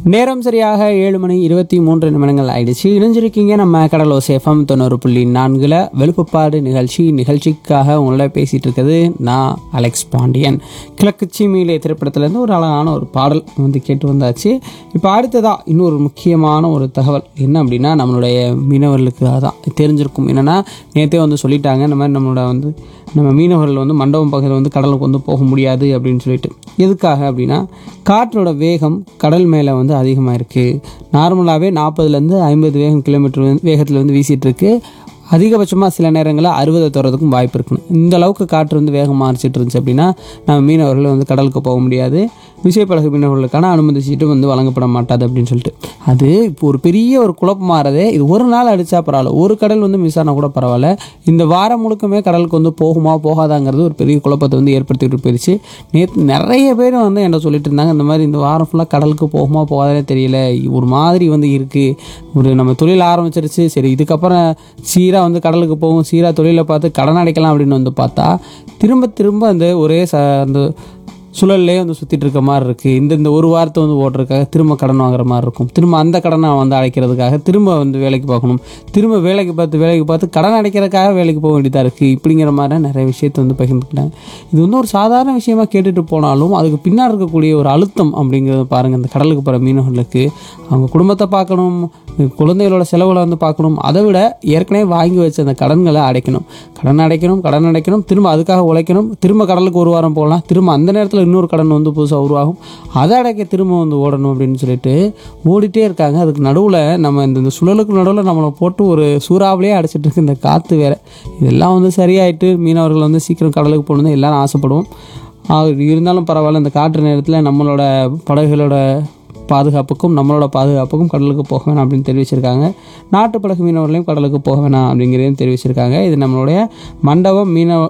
நேரம் சரியாக ஏழு மணி இருபத்தி மூன்று நிமிடங்கள் ஆயிடுச்சு இணைஞ்சிருக்கீங்க நம்ம கடலோ சேஃபம் தொண்ணூறு புள்ளி நான்கில் வெளுப்புப்பாடு நிகழ்ச்சி நிகழ்ச்சிக்காக உங்களோட பேசிகிட்டு இருக்குது நான் அலெக்ஸ் பாண்டியன் கிழக்கு சீமையிலே திரைப்படத்துலேருந்து ஒரு அழகான ஒரு பாடல் வந்து கேட்டு வந்தாச்சு இப்போ அடுத்ததாக இன்னொரு முக்கியமான ஒரு தகவல் என்ன அப்படின்னா நம்மளுடைய மீனவர்களுக்கு அதான் தெரிஞ்சிருக்கும் என்னென்னா நேற்றே வந்து சொல்லிட்டாங்க இந்த மாதிரி நம்மளோட வந்து நம்ம மீனவர்கள் வந்து மண்டபம் பக்கத்தில் வந்து கடலுக்கு வந்து போக முடியாது அப்படின்னு சொல்லிட்டு எதுக்காக அப்படின்னா காற்றோட வேகம் கடல் மேலே வந்து அதிகமாக இருக்குது நார்மலாகவே நாற்பதுலேருந்து ஐம்பது வேகம் கிலோமீட்டர் வந்து வேகத்தில் வந்து வீசிட்டு இருக்கு அதிகபட்சமாக சில நேரங்களில் அறுபதை தொடுறதுக்கும் வாய்ப்பு இருக்கணும் இந்த அளவுக்கு காற்று வந்து வேகமாக அடிச்சிட்டு இருந்துச்சு அப்படின்னா நம்ம மீனவர்கள் வந்து கடலுக்கு போக முடியாது விசைப்படகு மீனவர்களுக்கான அனுமதி சீட்டு வந்து வழங்கப்பட மாட்டாது அப்படின்னு சொல்லிட்டு அது இப்போ ஒரு பெரிய ஒரு குழப்பமாறதே இது ஒரு நாள் அடித்தா பரவாயில்ல ஒரு கடல் வந்து மிஸ் ஆனால் கூட பரவாயில்ல இந்த வாரம் முழுக்கமே கடலுக்கு வந்து போகுமா போகாதாங்கிறது ஒரு பெரிய குழப்பத்தை வந்து ஏற்படுத்திட்டு போயிடுச்சு நேற்று நிறைய பேர் வந்து என்ன சொல்லிட்டு இருந்தாங்க இந்த மாதிரி இந்த வாரம் ஃபுல்லாக கடலுக்கு போகுமா போகாதே தெரியல ஒரு மாதிரி வந்து இருக்குது ஒரு நம்ம தொழில் ஆரம்பிச்சிருச்சு சரி இதுக்கப்புறம் சீராக வந்து கடலுக்கு போகும் சீராக தொழிலை பார்த்து கடன் அடைக்கலாம் அப்படின்னு வந்து பார்த்தா திரும்ப திரும்ப அந்த ஒரே ச அந்த சுழல்லே வந்து சுற்றிட்டு இருக்க மாதிரி இருக்குது இந்த இந்த ஒரு வாரத்தை வந்து ஓட்டுறதுக்காக திரும்ப கடன் வாங்குற மாதிரி இருக்கும் திரும்ப அந்த கடனை வந்து அடைக்கிறதுக்காக திரும்ப வந்து வேலைக்கு பார்க்கணும் திரும்ப வேலைக்கு பார்த்து வேலைக்கு பார்த்து கடன் அடைக்கிறதுக்காக வேலைக்கு போக வேண்டியதாக இருக்குது இப்படிங்கிற மாதிரி நிறைய விஷயத்தை வந்து பகிர்ந்துக்கிட்டாங்க இது வந்து ஒரு சாதாரண விஷயமா கேட்டுட்டு போனாலும் அதுக்கு பின்னாடி இருக்கக்கூடிய ஒரு அழுத்தம் அப்படிங்கிறத பாருங்கள் இந்த கடலுக்கு போகிற மீனவர்களுக்கு அவங்க குடும்பத்தை பார்க்கணும் குழந்தைகளோட செலவுகளை வந்து பார்க்கணும் அதை விட ஏற்கனவே வாங்கி வச்ச அந்த கடன்களை அடைக்கணும் கடன் அடைக்கணும் கடன் அடைக்கணும் திரும்ப அதுக்காக உழைக்கணும் திரும்ப கடலுக்கு ஒரு வாரம் போகலாம் திரும்ப அந்த நேரத்தில் இன்னொரு கடன் வந்து புதுசாக உருவாகும் அதை அடைக்க திரும்ப வந்து ஓடணும் அப்படின்னு சொல்லிட்டு ஓடிட்டே இருக்காங்க அதுக்கு நடுவில் நம்ம இந்த இந்த சுழலுக்கு நடுவில் நம்மளை போட்டு ஒரு சூறாவிலே அடைச்சிட்டு இருக்கு இந்த காற்று வேற இதெல்லாம் வந்து சரியாயிட்டு மீனவர்கள் வந்து சீக்கிரம் கடலுக்கு போகணுன்னு எல்லாரும் ஆசைப்படுவோம் ஆஹ் இருந்தாலும் பரவாயில்ல இந்த காற்று நேரத்தில் நம்மளோட படகுகளோட பாதுகாப்புக்கும் நம்மளோட பாதுகாப்புக்கும் கடலுக்கு போக வேணாம் அப்படின்னு தெரிவிச்சிருக்காங்க நாட்டு படகு மீனவர்களையும் கடலுக்கு போக வேணாம் அப்படிங்கிறதையும் தெரிவிச்சிருக்காங்க இது நம்மளுடைய மண்டபம் மீனவ